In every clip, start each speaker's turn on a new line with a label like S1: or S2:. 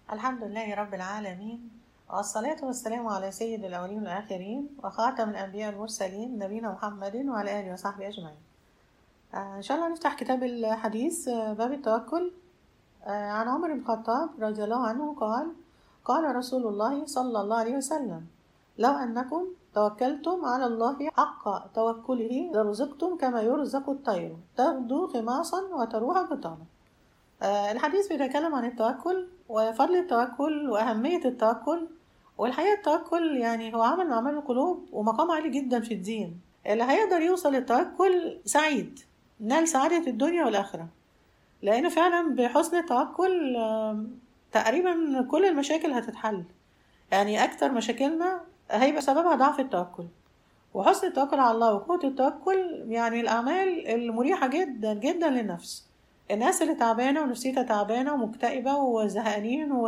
S1: الحمد لله رب العالمين والصلاة والسلام على سيد الأولين والآخرين وخاتم الأنبياء والمرسلين نبينا محمد وعلى آله وصحبه أجمعين آه، إن شاء الله نفتح كتاب الحديث آه، باب التوكل آه، عن عمر بن الخطاب رضي الله عنه قال قال رسول الله صلى الله عليه وسلم لو أنكم توكلتم على الله حق توكله لرزقتم كما يرزق الطير تغدو خماصا وتروح بطانا آه، الحديث بيتكلم عن التوكل وفضل التوكل وأهمية التوكل والحقيقة التوكل يعني هو عمل من أعمال القلوب ومقام عالي جدا في الدين اللي هيقدر يوصل للتوكل سعيد نال سعادة الدنيا والآخرة لأن فعلا بحسن التوكل آم، تقريبا كل المشاكل هتتحل يعني أكتر مشاكلنا هيبقى سببها ضعف التوكل وحسن التوكل على الله وقوة التوكل يعني الأعمال المريحة جدا جدا للنفس الناس اللي تعبانة ونفسيتها تعبانة ومكتئبة وزهقانين و...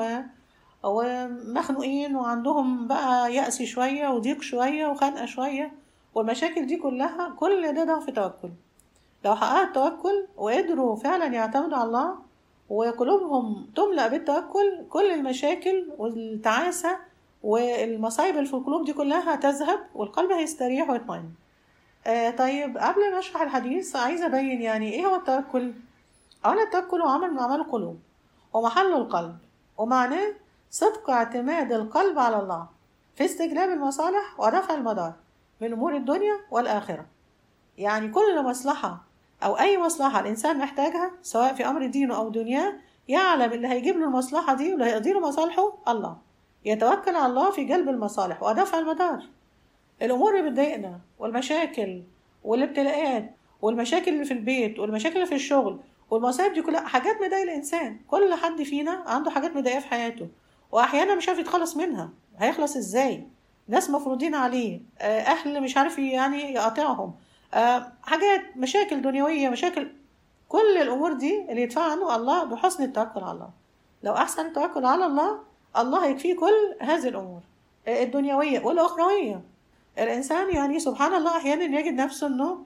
S1: ومخنوقين وعندهم بقى يأس شوية وضيق شوية وخنقة شوية والمشاكل دي كلها كل ده ضعف توكل لو حققوا التوكل وقدروا فعلا يعتمدوا على الله وقلوبهم تملأ بالتوكل كل المشاكل والتعاسة والمصايب اللي في القلوب دي كلها هتذهب والقلب هيستريح ويطمئن آه طيب قبل ما اشرح الحديث عايزة ابين يعني ايه هو التوكل اولا التوكل هو عمل من اعمال القلوب ومحله القلب ومعناه صدق اعتماد القلب على الله في استجلاب المصالح ورفع المدار من امور الدنيا والاخره يعني كل مصلحه او اي مصلحه الانسان محتاجها سواء في امر دينه او دنياه يعلم اللي هيجيب له المصلحه دي واللي هيقضي له مصالحه الله يتوكل على الله في جلب المصالح ودفع المدار الامور اللي بتضايقنا والمشاكل والابتلاءات والمشاكل اللي في البيت والمشاكل اللي في الشغل والمصايب دي كلها حاجات مضايقه الانسان كل حد فينا عنده حاجات مضايقه في حياته واحيانا مش عارف يتخلص منها هيخلص ازاي ناس مفروضين عليه آه، اهل مش عارف يعني يقاطعهم آه، حاجات مشاكل دنيويه مشاكل كل الامور دي اللي يدفع عنه الله بحسن التوكل على الله لو احسن التوكل على الله الله يكفيه كل هذه الامور آه، الدنيويه والاخرويه الانسان يعني سبحان الله احيانا يجد نفسه انه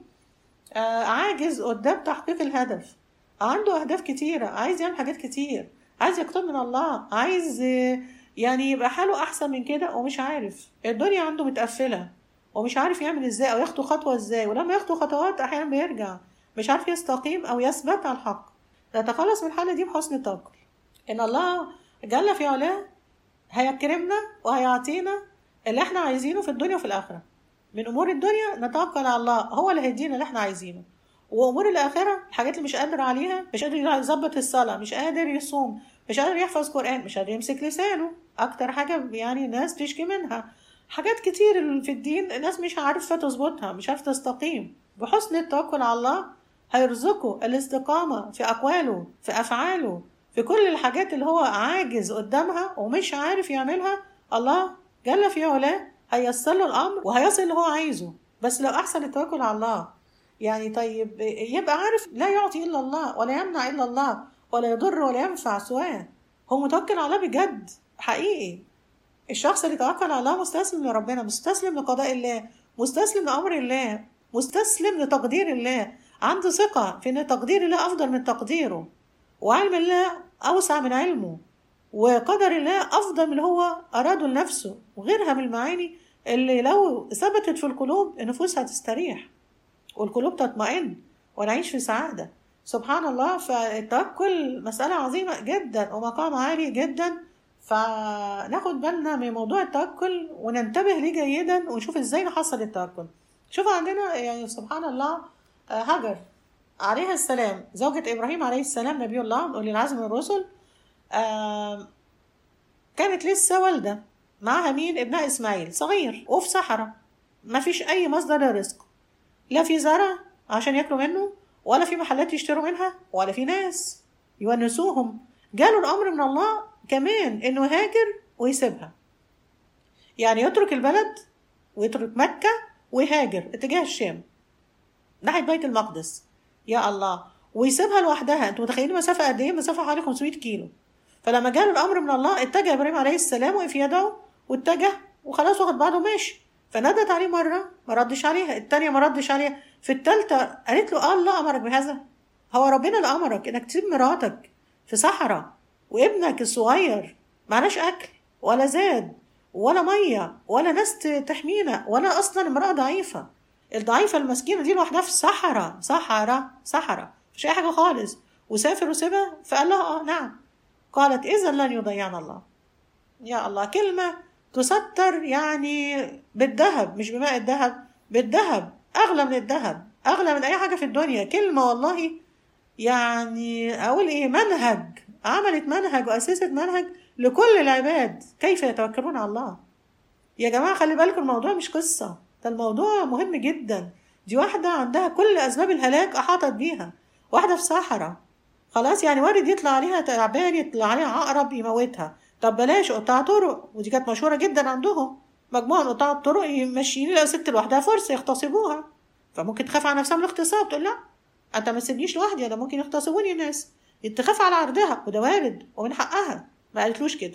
S1: آه، عاجز قدام تحقيق الهدف عنده أهداف كتيرة عايز يعمل حاجات كتير عايز يقترب من الله عايز آه، يعني يبقى حاله أحسن من كده ومش عارف الدنيا عنده متقفلة ومش عارف يعمل ازاي أو يخطو خطوة ازاي ولما يخطو خطوات أحيانا بيرجع مش عارف يستقيم أو يثبت على الحق نتخلص من الحالة دي بحسن التوكل إن الله جل في علاه هيكرمنا وهيعطينا اللي احنا عايزينه في الدنيا وفي الآخرة من أمور الدنيا نتوكل على الله هو اللي هيدينا اللي احنا عايزينه وامور الاخره الحاجات اللي مش قادر عليها مش قادر يظبط الصلاه مش قادر يصوم مش قادر يحفظ قران مش قادر يمسك لسانه اكتر حاجه يعني ناس تشكي منها حاجات كتير اللي في الدين الناس مش عارفه تظبطها مش عارفه تستقيم بحسن التوكل على الله هيرزقه الاستقامه في اقواله في افعاله في كل الحاجات اللي هو عاجز قدامها ومش عارف يعملها الله جل في علاه هيسر له الامر وهيصل اللي هو عايزه بس لو احسن التوكل على الله يعني طيب يبقى عارف لا يعطي الا الله ولا يمنع الا الله ولا يضر ولا ينفع سواه هو متوكل على الله بجد حقيقي الشخص اللي توكل على الله مستسلم لربنا مستسلم لقضاء الله مستسلم لامر الله مستسلم لتقدير الله عنده ثقه في ان تقدير الله افضل من تقديره وعلم الله اوسع من علمه وقدر الله افضل من اللي هو اراده لنفسه وغيرها من المعاني اللي لو ثبتت في القلوب النفوس هتستريح والقلوب تطمئن ونعيش في سعادة سبحان الله فالتوكل مسألة عظيمة جدا ومقام عالي جدا فناخد بالنا من موضوع التوكل وننتبه ليه جيدا ونشوف ازاي نحصل التوكل شوف عندنا يعني سبحان الله آه، هاجر عليها السلام زوجة إبراهيم عليه السلام نبي الله من أولي العزم من الرسل آه، كانت لسه والدة معها مين ابنها إسماعيل صغير وفي صحراء ما فيش أي مصدر للرزق لا في زرع عشان ياكلوا منه ولا في محلات يشتروا منها ولا في ناس يونسوهم جاله الامر من الله كمان انه يهاجر ويسيبها يعني يترك البلد ويترك مكة ويهاجر اتجاه الشام ناحية بيت المقدس يا الله ويسيبها لوحدها انتوا متخيلين مسافة قد ايه مسافة حوالي 500 كيلو فلما جاله الامر من الله اتجه ابراهيم عليه السلام وقف يدعو واتجه وخلاص واخد بعضه ماشي فنادت عليه مرة ما ردش عليها التانية ما ردش عليها في التالتة قالت له اه الله أمرك بهذا هو ربنا اللي أمرك إنك تسيب مراتك في صحراء وابنك الصغير معناش اكل ولا زاد ولا ميه ولا ناس ت- تحمينا ولا اصلا امراه ضعيفه الضعيفه المسكينه دي لوحدها في الصحراء صحراء صحراء مش اي حاجه خالص وسافر وسيبها فقال لها اه نعم قالت اذا لن يضيعنا الله يا الله كلمه تستر يعني بالذهب مش بماء الذهب بالذهب اغلى من الذهب اغلى من اي حاجه في الدنيا كلمه والله يعني اقول ايه منهج عملت منهج واسست منهج لكل العباد كيف يتوكلون على الله يا جماعه خلي بالكم الموضوع مش قصه ده الموضوع مهم جدا دي واحده عندها كل اسباب الهلاك احاطت بيها واحده في صحراء خلاص يعني وارد يطلع عليها تعبان يطلع عليها عقرب يموتها طب بلاش قطاع طرق ودي كانت مشهوره جدا عندهم مجموعه من قطاع الطرق ماشيين لو ست لوحدها فرصه يغتصبوها فممكن تخاف على نفسها من الاغتصاب تقول لا انت ما تسيبنيش لوحدي انا ممكن يغتصبوني الناس تخاف على عرضها وده وارد ومن حقها ما قالتلوش كده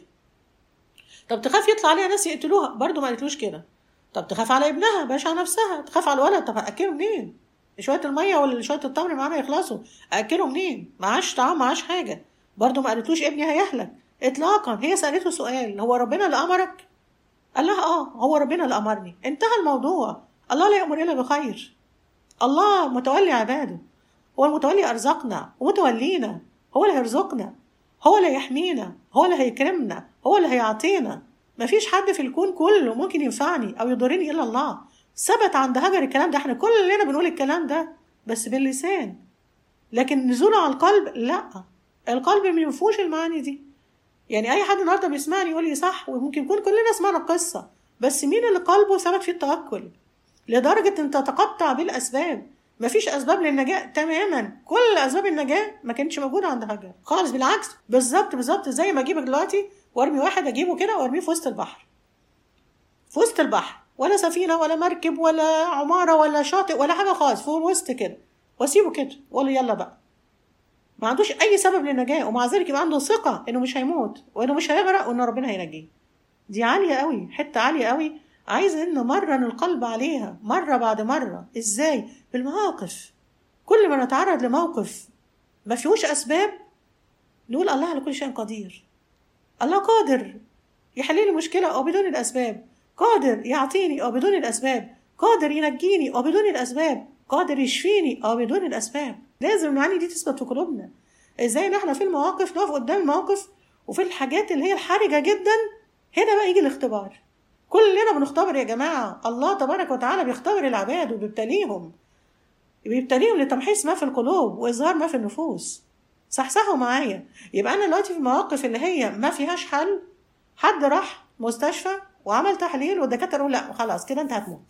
S1: طب تخاف يطلع عليها ناس يقتلوها برضه ما قالتلوش كده طب تخاف على ابنها باش على نفسها تخاف على الولد طب اكله منين شويه الميه ولا شويه التمر معانا يخلصوا اكله منين معاش طعام معاش حاجه برضه ما قالتلوش ابني هيهلك اطلاقا هي سالته سؤال هو ربنا اللي امرك قال لها اه هو ربنا اللي امرني انتهى الموضوع الله لا يامر الا بخير الله متولي عباده هو المتولي ارزقنا ومتولينا هو اللي هيرزقنا هو اللي هيحمينا هو اللي هيكرمنا هو اللي هيعطينا مفيش حد في الكون كله ممكن ينفعني او يضرني الا الله ثبت عند هجر الكلام ده احنا كلنا بنقول الكلام ده بس باللسان لكن نزوله على القلب لا القلب ما ينفوش المعاني دي يعني اي حد النهارده بيسمعني يقول لي صح وممكن يكون كلنا سمعنا القصه بس مين اللي قلبه ثبت فيه التوكل لدرجه ان تتقطع بالاسباب مفيش اسباب للنجاه تماما كل اسباب النجاه ما كانتش موجوده عند هاجر خالص بالعكس بالظبط بالظبط زي ما اجيبك دلوقتي وارمي واحد اجيبه كده وارميه في وسط البحر في وسط البحر ولا سفينه ولا مركب ولا عماره ولا شاطئ ولا حاجه خالص في الوسط كده واسيبه كده واقول له يلا بقى ما عندوش اي سبب للنجاه ومع ذلك يبقى عنده ثقه انه مش هيموت وانه مش هيغرق وان ربنا هينجيه دي عاليه قوي حته عاليه قوي عايز ان نمرن القلب عليها مره بعد مره ازاي بالمواقف كل ما نتعرض لموقف ما فيهوش اسباب نقول الله على كل شيء قدير الله قادر يحل لي مشكله او بدون الاسباب قادر يعطيني او بدون الاسباب قادر ينجيني او بدون الاسباب قادر يشفيني او بدون الاسباب لازم المعاني دي تثبت في قلوبنا ازاي ان احنا في المواقف نقف قدام المواقف وفي الحاجات اللي هي الحرجه جدا هنا بقى يجي الاختبار كلنا بنختبر يا جماعه الله تبارك وتعالى بيختبر العباد وبيبتليهم بيبتليهم لتمحيص ما في القلوب واظهار ما في النفوس صحصحوا معايا يبقى انا دلوقتي في المواقف اللي هي ما فيهاش حل حد راح مستشفى وعمل تحليل والدكاتره يقول لا خلاص كده انت هتموت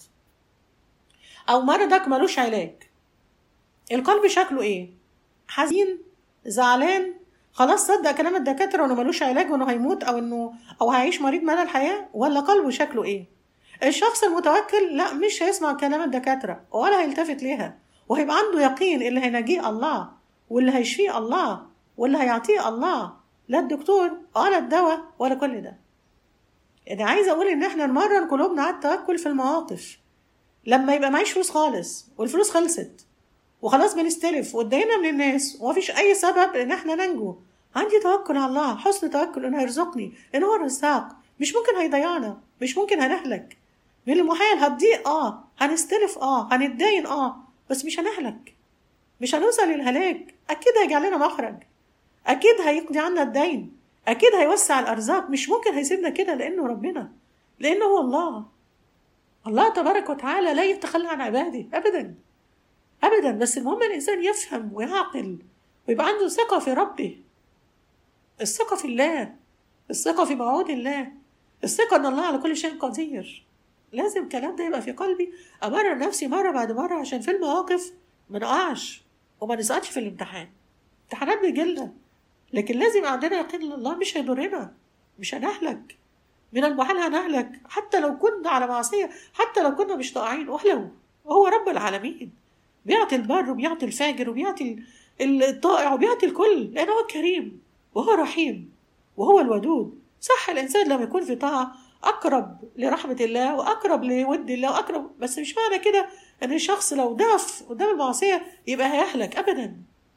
S1: او مرضك ملوش علاج القلب شكله ايه حزين زعلان خلاص صدق كلام الدكاتره انه ملوش علاج وانه هيموت او انه او هيعيش مريض مدى الحياه ولا قلبه شكله ايه الشخص المتوكل لا مش هيسمع كلام الدكاتره ولا هيلتفت ليها وهيبقى عنده يقين اللي هينجيه الله واللي هيشفيه الله واللي هيعطيه الله لا الدكتور ولا الدواء ولا كل ده يعني عايزه اقول ان احنا نمرن قلوبنا على التوكل في المواقف لما يبقى معيش فلوس خالص والفلوس خلصت وخلاص بنستلف واتضايقنا من الناس ومفيش اي سبب ان احنا ننجو عندي توكل على الله حسن توكل انه هيرزقني ان هو الرزاق مش ممكن هيضيعنا مش ممكن هنهلك من المحال هتضيق اه هنستلف اه هنتداين اه بس مش هنهلك مش هنوصل للهلاك اكيد هيجعل لنا مخرج اكيد هيقضي عنا الدين اكيد هيوسع الارزاق مش ممكن هيسيبنا كده لانه ربنا لانه هو الله الله تبارك وتعالى لا يتخلى عن عباده ابدا ابدا بس المهم الانسان يفهم ويعقل ويبقى عنده ثقه في ربه الثقه في الله الثقه في موعود الله الثقه ان الله على كل شيء قدير لازم الكلام ده يبقى في قلبي امرن نفسي مره بعد مره عشان في المواقف ما نقعش وما نسقطش في الامتحان امتحانات بيجيلنا لكن لازم عندنا يقين ان الله مش هيضرنا مش هنهلك من المحال هنهلك حتى لو كنا على معصيه حتى لو كنا مش طائعين ولو هو رب العالمين بيعطي البر وبيعطي الفاجر وبيعطي الطائع وبيعطي الكل لأنه هو كريم وهو رحيم وهو الودود صح الإنسان لما يكون في طاعة أقرب لرحمة الله وأقرب لود الله وأقرب بس مش معنى كده إن الشخص لو ضعف قدام المعصية يبقى هيهلك أبدا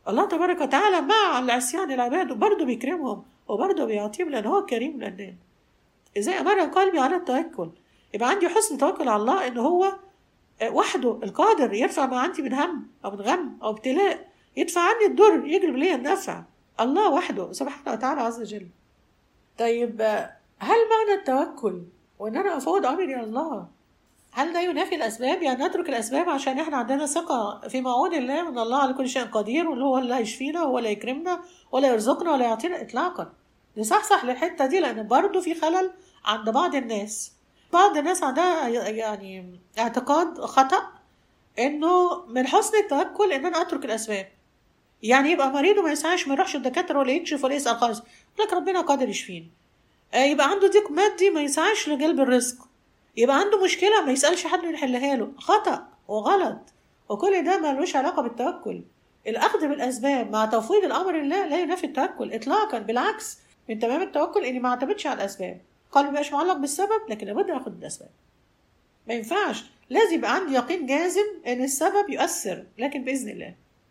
S1: الله تبارك وتعالى مع العصيان العباد وبرضه بيكرمهم وبرضه بيعطيهم لان هو كريم للناس ازاي امر قلبي على التوكل يبقى عندي حسن توكل على الله ان هو وحده القادر يرفع ما عندي من هم او من غم او ابتلاء يدفع عني الضر يجلب لي النفع الله وحده سبحانه وتعالى عز وجل طيب هل معنى التوكل وان انا افوض امري الى الله هل ده ينافي الاسباب يعني نترك الاسباب عشان احنا عندنا ثقه في موعود الله وان الله على كل شيء قدير واللي هو اللي هيشفينا وهو اللي يكرمنا ولا يرزقنا ولا يعطينا اطلاقا نصحصح للحته دي لان برضه في خلل عند بعض الناس بعض الناس عندها يعني اعتقاد خطا انه من حسن التوكل ان انا اترك الاسباب يعني يبقى مريض وما يسعاش ما يروحش الدكاتره ولا يكشف ولا يسال خالص لك ربنا قادر يشفيني يبقى عنده ضيق مادي ما يسعاش لجلب الرزق يبقى عنده مشكله ما يسالش حد يحلها له خطا وغلط وكل ده ملوش علاقه بالتوكل الاخذ بالاسباب مع تفويض الامر لله لا ينافي التوكل اطلاقا بالعكس من تمام التوكل اني ما اعتمدش على الاسباب قلبي مبقاش معلق بالسبب لكن لابد اخد بالاسباب ما ينفعش لازم يبقى عندي يقين جازم ان السبب يؤثر لكن باذن الله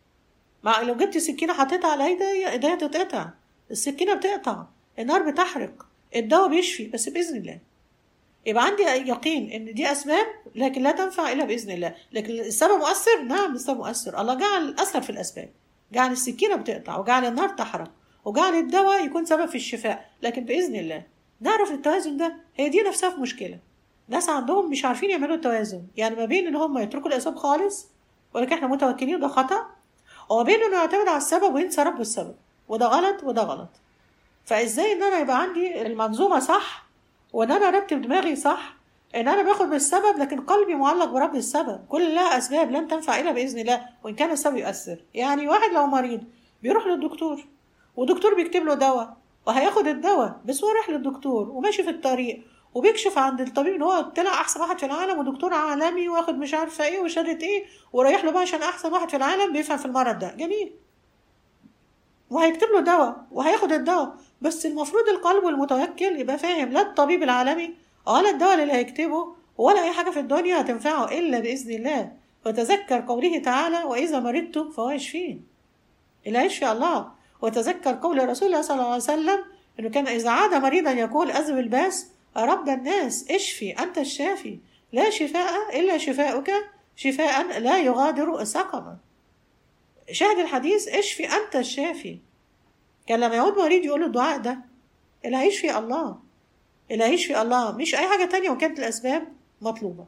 S1: مع لو جبت سكينه حطيتها على ايدي ايديا تتقطع السكينه بتقطع النار بتحرق الدواء بيشفي بس باذن الله يبقى عندي يقين ان دي اسباب لكن لا تنفع الا باذن الله لكن السبب مؤثر نعم السبب مؤثر الله جعل الاثر في الاسباب جعل السكينه بتقطع وجعل النار تحرق وجعل الدواء يكون سبب في الشفاء لكن باذن الله نعرف التوازن ده هي دي نفسها في مشكله ناس عندهم مش عارفين يعملوا التوازن يعني ما بين ان هم يتركوا الاسباب خالص ولكن احنا متوكلين وده خطا وما بين انه يعتمد على السبب وينسى رب السبب وده غلط وده غلط فازاي ان انا يبقى عندي المنظومه صح وان انا ارتب دماغي صح ان انا باخد بالسبب لكن قلبي معلق برب السبب كلها اسباب لن تنفع الا باذن الله وان كان السبب يؤثر يعني واحد لو مريض بيروح للدكتور ودكتور بيكتب له دواء وهياخد الدواء بس هو رايح للدكتور وماشي في الطريق وبيكشف عند الطبيب ان هو طلع احسن واحد في العالم ودكتور عالمي واخد مش عارفه ايه وشهاده ايه ورايح له بقى عشان احسن واحد في العالم بيفهم في المرض ده جميل وهيكتب له دواء وهياخد الدواء بس المفروض القلب المتوكل يبقى فاهم لا الطبيب العالمي ولا الدواء اللي هيكتبه ولا اي حاجه في الدنيا هتنفعه الا باذن الله وتذكر قوله تعالى واذا مرضت فهو يشفين اللي هيشفي الله وتذكر قول رسول الله صلى الله عليه وسلم انه كان اذا عاد مريضا يقول اذهب الباس رب الناس اشفي انت الشافي لا شفاء الا شفاؤك شفاء لا يغادر سقما شاهد الحديث اشفي انت الشافي كان لما يعود مريض يقول له الدعاء ده اللي هيشفي الله اللي هيشفي الله مش اي حاجه تانية وكانت الاسباب مطلوبه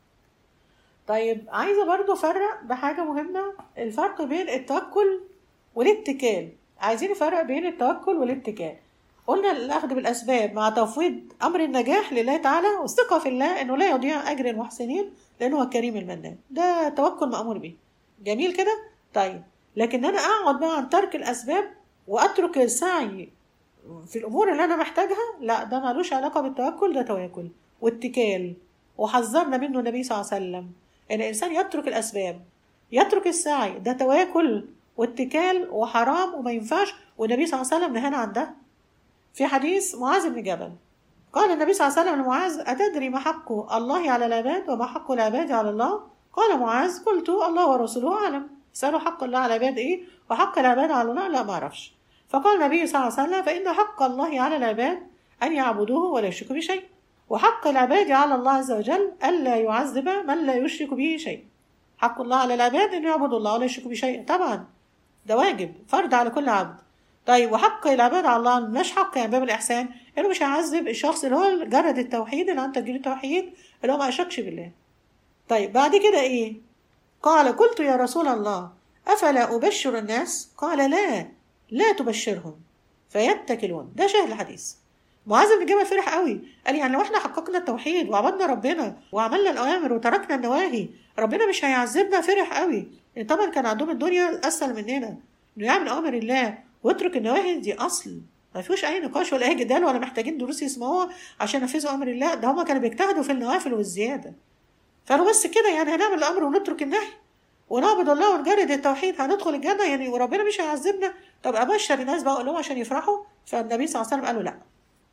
S1: طيب عايزه برضو افرق بحاجه مهمه الفرق بين التوكل والاتكال عايزين نفرق بين التوكل والاتكال قلنا الاخذ بالاسباب مع تفويض امر النجاح لله تعالى والثقه في الله انه لا يضيع اجر المحسنين لانه هو الكريم المنان ده توكل مامور به جميل كده طيب لكن انا اقعد بقى عن ترك الاسباب واترك السعي في الامور اللي انا محتاجها لا ده ملوش علاقه بالتوكل ده تواكل واتكال وحذرنا منه النبي صلى الله عليه وسلم ان الانسان يترك الاسباب يترك السعي ده تواكل واتكال وحرام وما ينفعش والنبي صلى الله عليه وسلم نهانا عن ده في حديث معاذ بن جبل قال النبي صلى الله عليه وسلم لمعاذ أتدري ما حق الله على العباد وما حق العباد على الله قال معاذ قلت الله ورسوله أعلم سألوا حق الله على العباد إيه وحق العباد على الله لا ما أعرفش فقال النبي صلى الله عليه وسلم فإن حق الله على العباد أن يعبدوه ولا يشركوا بشيء وحق العباد على الله عز وجل ألا يعذب من لا يشرك به شيء حق الله على العباد أن يعبدوا الله ولا يشركوا بشيء طبعا ده واجب فرض على كل عبد طيب وحق العباد على الله مش حق يعني باب الإحسان إنه مش هيعذب الشخص اللي هو جرد التوحيد اللي عنده تجريد التوحيد اللي هو ما أشركش بالله طيب بعد كده إيه قال قلت يا رسول الله أفلا أبشر الناس قال لا لا تبشرهم فيتكلون ده شاهد الحديث معاذ بن جبل فرح قوي قال يعني لو احنا حققنا التوحيد وعبدنا ربنا وعملنا الاوامر وتركنا النواهي ربنا مش هيعذبنا فرح قوي يعني طبعا كان عندهم الدنيا اسهل مننا انه يعمل اوامر الله ويترك النواهي دي اصل ما فيهوش اي نقاش ولا اي جدال ولا محتاجين دروس يسمعوها عشان ينفذوا امر الله ده هما كانوا بيجتهدوا في النوافل والزياده فقالوا بس كده يعني هنعمل الامر ونترك النهي ونعبد الله ونجرد التوحيد هندخل الجنه يعني وربنا مش هيعذبنا طب ابشر الناس بقى اقول لهم عشان يفرحوا فالنبي صلى الله عليه وسلم قال له لا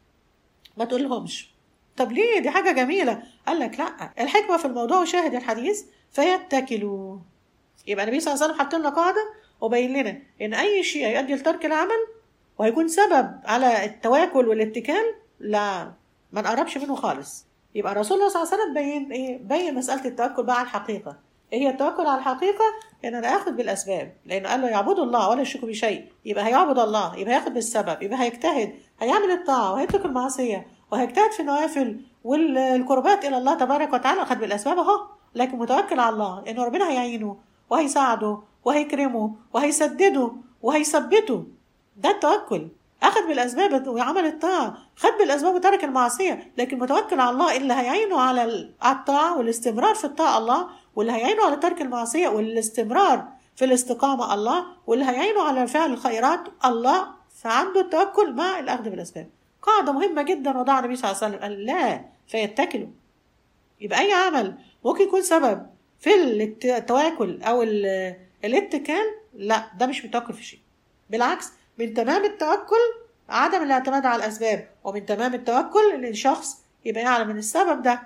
S1: ما تقول لهمش طب ليه دي حاجه جميله قال لك لا الحكمه في الموضوع وشاهد الحديث فيتكلوا يبقى النبي صلى الله عليه وسلم حط لنا قاعده وبين لنا ان اي شيء يؤدي لترك العمل وهيكون سبب على التواكل والاتكال لا ما نقربش منه خالص يبقى رسول الله صلى الله عليه وسلم بين ايه بين مساله التوكل بقى على الحقيقه ايه هي التوكل على الحقيقه ان انا اخذ بالاسباب لانه قال له يعبدوا الله ولا يشركوا بشيء يبقى هيعبد الله يبقى هياخد بالسبب يبقى هيجتهد هيعمل الطاعه وهيترك المعصيه وهيجتهد في النوافل والقربات الى الله تبارك وتعالى اخذ بالاسباب اهو لكن متوكل على الله انه ربنا هيعينه وهيساعده وهيكرمه وهيسدده وهيثبته ده التوكل اخذ بالاسباب وعمل الطاعه خد بالاسباب وترك المعصيه لكن متوكل على الله اللي هيعينه على ال- على الطاعه والاستمرار في الطاعه الله واللي هيعينه على ترك المعصيه والاستمرار في الاستقامه الله واللي هيعينه على فعل الخيرات الله فعنده التوكل مع الاخذ بالاسباب قاعده مهمه جدا وضعها النبي صلى الله عليه وسلم قال لا فيتكلوا يبقى اي عمل ممكن يكون سبب في الت- التواكل او ال- الاتكال لا ده مش متوكل في شيء بالعكس من تمام التوكل عدم الاعتماد على الاسباب ومن تمام التوكل ان الشخص يبقى يعلم ان السبب ده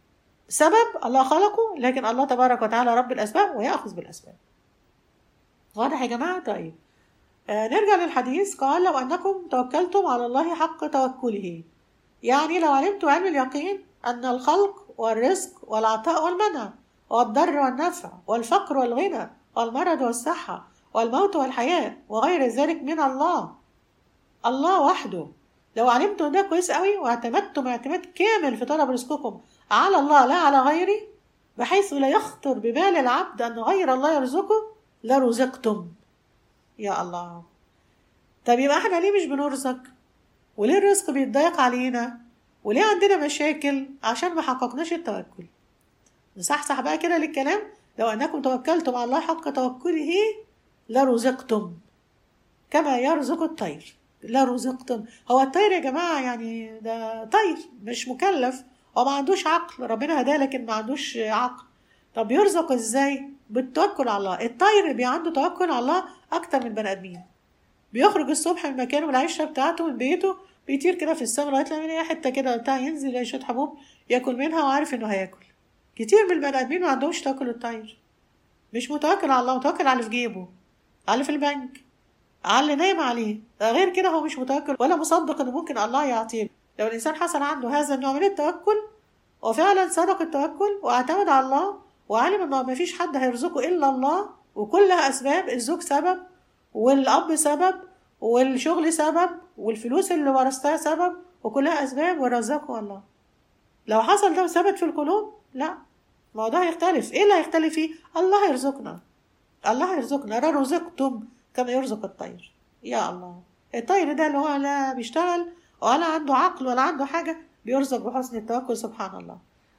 S1: سبب الله خلقه لكن الله تبارك وتعالى رب الاسباب وياخذ بالاسباب واضح يا جماعه طيب آه نرجع للحديث قال لو انكم توكلتم على الله حق توكله يعني لو علمت علم اليقين ان الخلق والرزق والعطاء والمنع والضر والنفع والفقر والغنى والمرض والصحه والموت والحياه وغير ذلك من الله الله وحده لو علمتم ده كويس قوي واعتمدتم اعتماد كامل في طلب رزقكم على الله لا على غيره بحيث لا يخطر ببال العبد ان غير الله يرزقه لرزقتم يا الله طب يبقى احنا ليه مش بنرزق وليه الرزق بيتضايق علينا وليه عندنا مشاكل عشان ما حققناش التوكل نصحصح بقى كده للكلام لو انكم توكلتم على الله حق توكله لرزقتم كما يرزق الطير لرزقتم هو الطير يا جماعة يعني ده طير مش مكلف هو ما عندوش عقل ربنا هداه لكن ما عندوش عقل طب يرزق ازاي بالتوكل على الله الطير بيبقى عنده توكل على الله اكتر من البني ادمين بيخرج الصبح من مكانه من العشه بتاعته من بيته بيطير كده في السماء لغايه لما يلاقي حته كده بتاع ينزل يلاقي شويه حبوب ياكل منها وعارف انه هياكل كتير من البني ادمين ما عندهمش توكل الطير مش متوكل على الله متوكل على اللي في جيبه على اللي في البنك على اللي نايم عليه غير كده هو مش متوكل ولا مصدق ان ممكن الله يعطيه لو الانسان حصل عنده هذا النوع من التوكل وفعلا صدق التوكل واعتمد على الله وعلم انه ما فيش حد هيرزقه الا الله وكلها اسباب الزوج سبب والاب سبب والشغل سبب والفلوس اللي ورثتها سبب وكلها اسباب ورزقه الله لو حصل ده ثبت في القلوب لا الموضوع هيختلف ايه اللي هيختلف فيه الله هيرزقنا الله هيرزقنا لا رزقتم كما يرزق الطير يا الله الطير ده اللي هو لا بيشتغل ولا عنده عقل ولا عنده حاجة بيرزق بحسن التوكل سبحان الله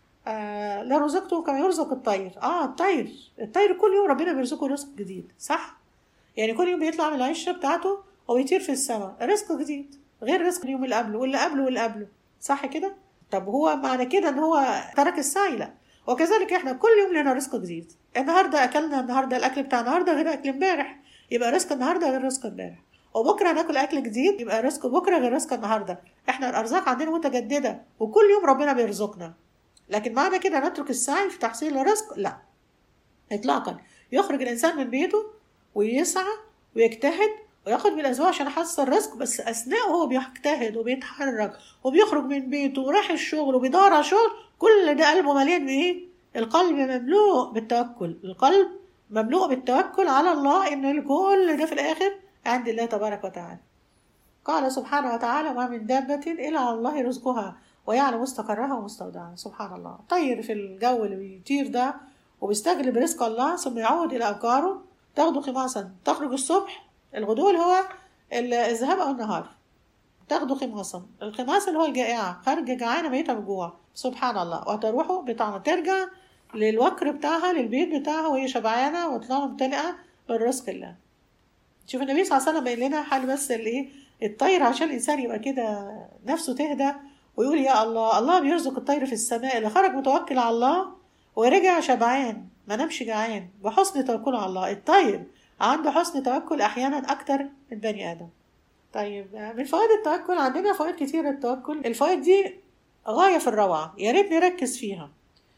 S1: آه لا رزقته كما يرزق الطير اه الطير الطير كل يوم ربنا بيرزقه رزق جديد صح يعني كل يوم بيطلع من العشه بتاعته وبيطير في السماء رزق جديد غير رزق اليوم اللي قبله واللي قبله واللي قبله صح كده طب هو معنى كده ان هو ترك السعي لا وكذلك احنا كل يوم لنا رزق جديد النهارده اكلنا النهارده الاكل بتاع النهارده غير اكل امبارح يبقى رزق النهارده غير رزق امبارح وبكره هناكل اكل جديد يبقى رزق بكره غير رزق النهارده احنا الارزاق عندنا متجدده وكل يوم ربنا بيرزقنا لكن معنى كده نترك السعي في تحصيل الرزق لا اطلاقا يخرج الانسان من بيته ويسعى ويجتهد وياخد بالاسبوع عشان يحصل رزق بس اثناء هو بيجتهد وبيتحرك وبيخرج من بيته ورايح الشغل وبيدور على شغل كل ده قلبه مليان بايه القلب مملوء بالتوكل القلب مملوء بالتوكل على الله ان كل ده في الاخر عند الله تبارك وتعالى قال سبحانه وتعالى ما من دابة إلا على الله رزقها ويعلم مستقرها ومستودعها سبحان الله طير في الجو اللي بيطير ده وبيستجلب رزق الله ثم يعود إلى أبكاره تاخده خماصا تخرج الصبح الغدو اللي هو الذهاب أو النهار تاخده خماصا الخماس اللي هو الجائعة خارجة جعانة ميتة بالجوع سبحان الله وتروحوا بطعمة ترجع للوكر بتاعها للبيت بتاعها وهي شبعانة وطلعنا ممتلئة من رزق الله شوف النبي صلى الله عليه وسلم قايل لنا حال بس الايه الطير عشان الانسان يبقى كده نفسه تهدى ويقول يا الله الله بيرزق الطير في السماء اللي خرج متوكل على الله ورجع شبعان ما نامش جعان بحسن توكله على الله الطير عنده حسن توكل احيانا اكتر من بني ادم طيب من فوائد التوكل عندنا فوائد كتير التوكل الفوائد دي غايه في الروعه يا ريت نركز فيها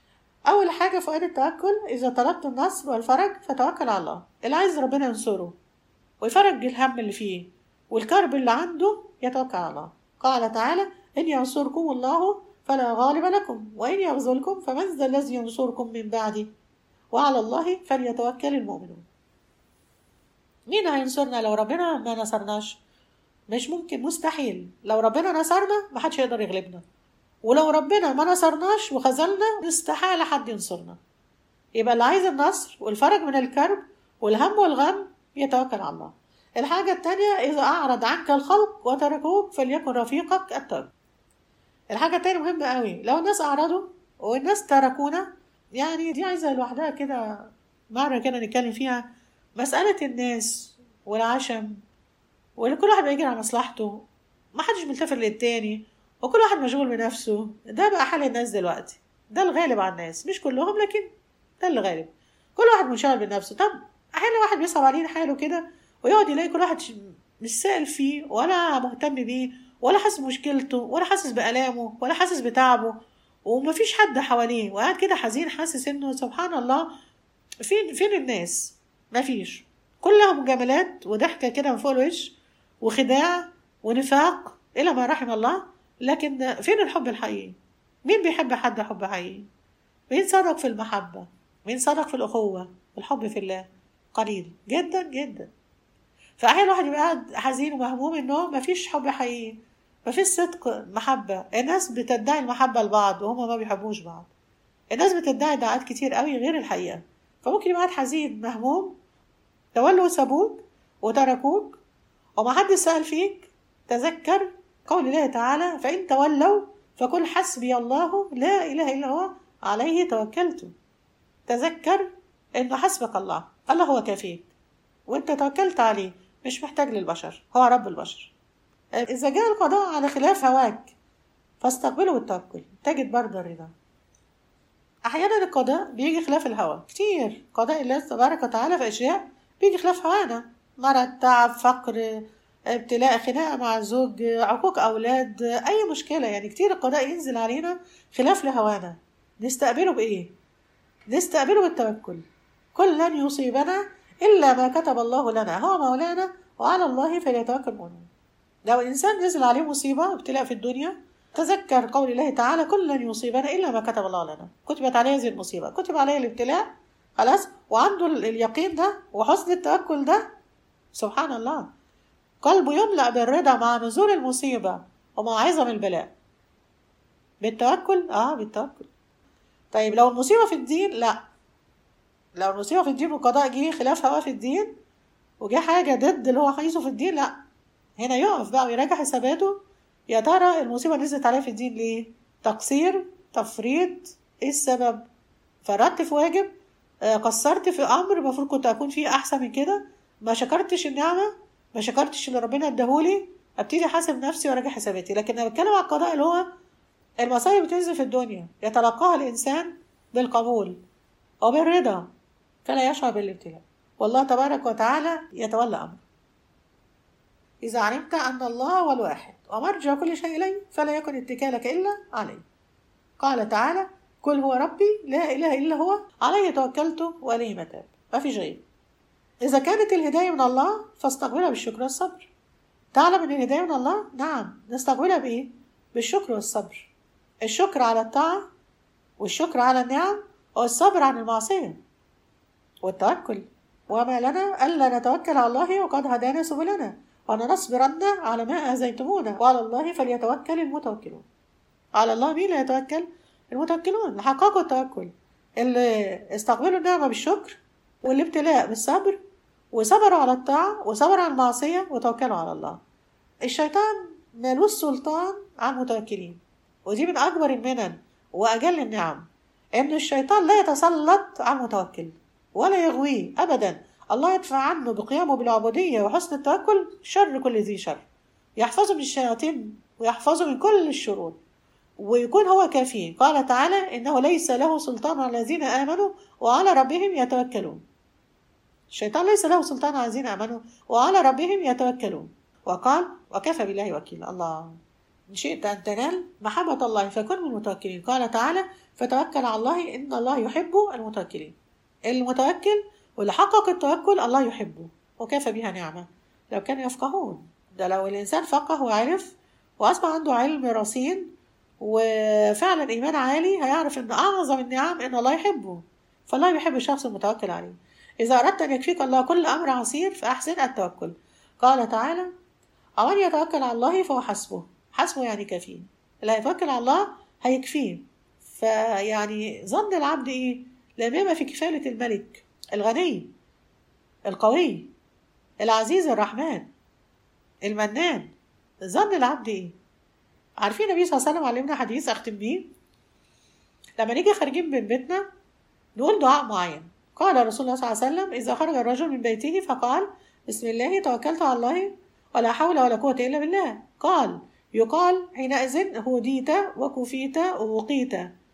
S1: اول حاجه فوائد التوكل اذا طلبت النصر والفرج فتوكل على الله اللي عايز ربنا ينصره ويفرج الهم اللي فيه والكرب اللي عنده يتوكل على الله قال تعالى إن ينصركم الله فلا غالب لكم وإن يغزلكم فمن ذا الذي ينصركم من بعده وعلى الله فليتوكل المؤمنون مين هينصرنا لو ربنا ما نصرناش مش ممكن مستحيل لو ربنا نصرنا ما حدش يقدر يغلبنا ولو ربنا ما نصرناش وخذلنا استحالة حد ينصرنا يبقى اللي عايز النصر والفرج من الكرب والهم والغم يتوكل على الله الحاجة التانية إذا أعرض عنك الخلق وتركوك فليكن رفيقك التوكل الحاجة التانية مهمة قوي لو الناس أعرضوا والناس تركونا يعني دي عايزة لوحدها كده مرة كده نتكلم فيها مسألة الناس والعشم وكل واحد بيجري على مصلحته محدش ملتفت للتاني وكل واحد مشغول بنفسه ده بقى حال الناس دلوقتي ده الغالب على الناس مش كلهم لكن ده اللي غالب كل واحد منشغل بنفسه طب احيانا واحد بيصعب عليه حاله كده ويقعد يلاقي كل واحد مش سائل فيه ولا مهتم بيه ولا حاسس بمشكلته ولا حاسس بآلامه ولا حاسس بتعبه ومفيش حد حواليه وقاعد كده حزين حاسس انه سبحان الله فين فين الناس مفيش كلها مجاملات وضحكة كده من فوق الوش وخداع ونفاق إلى ما رحم الله لكن فين الحب الحقيقي مين بيحب حد حب حقيقي مين صدق في المحبة مين صدق في الأخوة الحب في الله قليل جدا جدا فأحيانا الواحد يبقى قاعد حزين ومهموم إنه مفيش حب حقيقي مفيش صدق محبة الناس بتدعي المحبة لبعض وهما ما بيحبوش بعض الناس بتدعي دعاءات كتير قوي غير الحقيقة فممكن يبقى قاعد حزين مهموم تولوا وسابوك وتركوك وما حد سأل فيك تذكر قول الله تعالى فإن تولوا فقل حسبي الله لا إله إلا هو عليه توكلت تذكر إنه حسبك الله الله هو كافيك وإنت توكلت عليه مش محتاج للبشر هو رب البشر إذا جاء القضاء على خلاف هواك فاستقبله بالتوكل تجد برضه الرضا أحيانا القضاء بيجي خلاف الهوى كتير قضاء الله تبارك وتعالى في أشياء بيجي خلاف هوانا مرض تعب فقر ابتلاء خناقة مع الزوج عقوق أولاد أي مشكلة يعني كتير القضاء ينزل علينا خلاف لهوانا نستقبله بإيه؟ نستقبله بالتوكل كل لن يصيبنا إلا ما كتب الله لنا هو مولانا وعلى الله فليتوكل المؤمنون لو الإنسان نزل عليه مصيبة ابتلاء في الدنيا تذكر قول الله تعالى كل لن يصيبنا إلا ما كتب الله لنا كتبت عليه هذه المصيبة كتب عليه الابتلاء خلاص وعنده اليقين ده وحسن التوكل ده سبحان الله قلبه يملأ بالرضا مع نزول المصيبة ومع عظم البلاء بالتوكل اه بالتوكل طيب لو المصيبة في الدين لا لو المصيبة في الدين والقضاء جه خلاف هوا في الدين وجه حاجة ضد اللي هو عايزه في الدين لا هنا يقف بقى ويراجع حساباته يا ترى المصيبة نزلت عليه في الدين ليه تقصير تفريط ايه السبب فرطت في واجب آه قصرت في امر المفروض كنت اكون فيه احسن من كده ما شكرتش النعمة ما شكرتش اللي ربنا اداهولي ابتدي احاسب نفسي واراجع حساباتي لكن انا بتكلم على القضاء اللي هو المصايب بتنزل في الدنيا يتلقاها الانسان بالقبول وبالرضا فلا يشعر بالابتلاء والله تبارك وتعالى يتولى امره اذا علمت ان الله هو الواحد ومرجع كل شيء اليه فلا يكن اتكالك الا عليه قال تعالى قل هو ربي لا اله الا هو عليه توكلت واليه متاب ما فيش غيره إذا كانت الهداية من الله فاستقبلها بالشكر والصبر تعلم أن الهداية من الله؟ نعم نستقبلها بإيه؟ بالشكر والصبر الشكر على الطاعة والشكر على النعم والصبر عن المعصية والتوكل وما لنا ألا نتوكل على الله وقد هدانا سبلنا ولنصبرن على ما آذيتمونا وعلى الله فليتوكل المتوكلون على الله مين لا يتوكل؟ المتوكلون اللي حققوا التوكل اللي استقبلوا النعمة بالشكر والابتلاء بالصبر وصبروا على الطاعة وصبروا على المعصية وتوكلوا على الله الشيطان ملوش سلطان على المتوكلين ودي من أكبر المنن وأجل النعم إن الشيطان لا يتسلط على المتوكل ولا يغويه أبدا الله يدفع عنه بقيامه بالعبودية وحسن التوكل شر كل ذي شر يحفظه من الشياطين ويحفظه من كل الشرور ويكون هو كافي قال تعالى إنه ليس له سلطان على الذين آمنوا وعلى ربهم يتوكلون الشيطان ليس له سلطان على الذين آمنوا وعلى ربهم يتوكلون وقال وكفى بالله وكيلا الله إن شئت أن تنال محبة الله فكن من المتوكلين قال تعالى فتوكل على الله إن الله يحب المتوكلين المتوكل واللي حقق التوكل الله يحبه وكفى بها نعمة لو كانوا يفقهون ده لو الإنسان فقه وعرف وأصبح عنده علم رصين وفعلا إيمان عالي هيعرف إن أعظم النعم إن الله يحبه فالله يحب الشخص المتوكل عليه إذا أردت أن يكفيك الله كل أمر عسير فأحسن التوكل قال تعالى ومن يتوكل على الله فهو حسبه حسبه يعني كفيه اللي هيتوكل على الله هيكفيه فيعني ظن العبد إيه لما يبقى في كفالة الملك الغني القوي العزيز الرحمن المنان ظن العبد ايه عارفين النبي صلى الله عليه وسلم علمنا حديث اختم بيه لما نيجي خارجين من بيتنا نقول دعاء معين قال رسول الله صلى الله عليه وسلم اذا خرج الرجل من بيته فقال بسم الله توكلت على الله ولا حول ولا قوه الا بالله قال يقال حينئذ هديت وكفيت ووقيت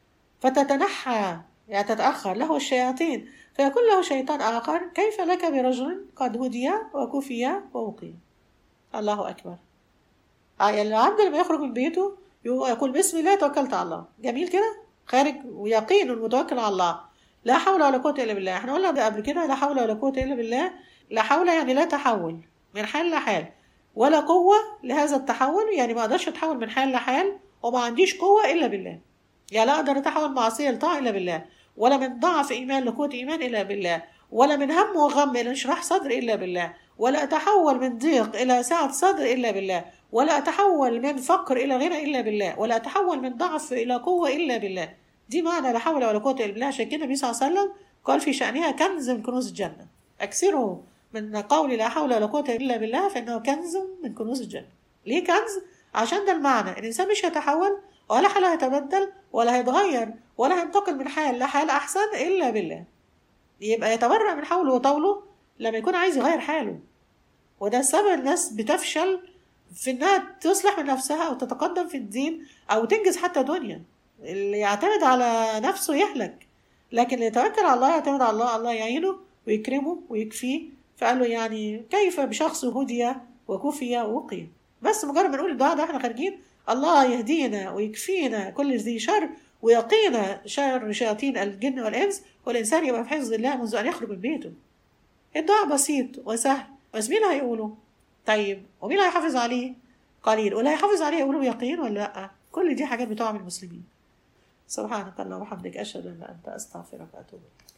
S1: فتتنحى يعني تتأخر له الشياطين فيقول له شيطان آخر كيف لك برجل قد هدي وكفي ووقي الله أكبر آه يعني العبد لما يخرج من بيته يقول بسم الله توكلت على الله جميل كده خارج ويقين المتوكل على الله لا حول ولا قوة إلا بالله احنا قلنا قبل كده لا حول ولا قوة إلا بالله لا حول يعني لا تحول من حال لحال ولا قوة لهذا التحول يعني ما أقدرش أتحول من حال لحال وما عنديش قوة إلا بالله يعني لا أقدر أتحول معصية لطاعة إلا بالله ولا من ضعف إيمان لقوة إيمان إلا بالله ولا من هم وغم إلى انشراح صدر إلا بالله ولا أتحول من ضيق إلى سعة صدر إلا بالله ولا أتحول من فقر إلى غنى إلا بالله ولا أتحول من ضعف إلى قوة إلا بالله دي معنى لا حول ولا قوة إلا بالله عشان كده النبي صلى الله عليه وسلم قال في شأنها كنز من كنوز الجنة أكثروا من قول لا حول ولا قوة إلا بالله فإنه كنز من كنوز الجنة ليه كنز؟ عشان ده المعنى الإنسان مش هيتحول ولا حاله هيتبدل ولا هيتغير ولا هينتقل من حال لحال أحسن إلا بالله يبقى يتبرأ من حوله وطوله لما يكون عايز يغير حاله وده السبب الناس بتفشل في انها تصلح من نفسها او تتقدم في الدين او تنجز حتى دنيا اللي يعتمد على نفسه يهلك لكن اللي يتوكل على الله يعتمد على الله الله يعينه ويكرمه ويكفيه فقال له يعني كيف بشخص هدي وكفي ووقي بس مجرد ما نقول الدعاء ده احنا خارجين الله يهدينا ويكفينا كل ذي شر ويقينا شر شياطين الجن والانس والانسان يبقى في حفظ الله منذ ان يخرج من بيته الدعاء بسيط وسهل بس مين هيقوله طيب ومين هيحافظ عليه قليل واللي هيحافظ عليه يقوله بيقين ولا لا كل دي حاجات بتقع من المسلمين سبحانك اللهم وبحمدك اشهد ان لا انت استغفرك واتوب اليك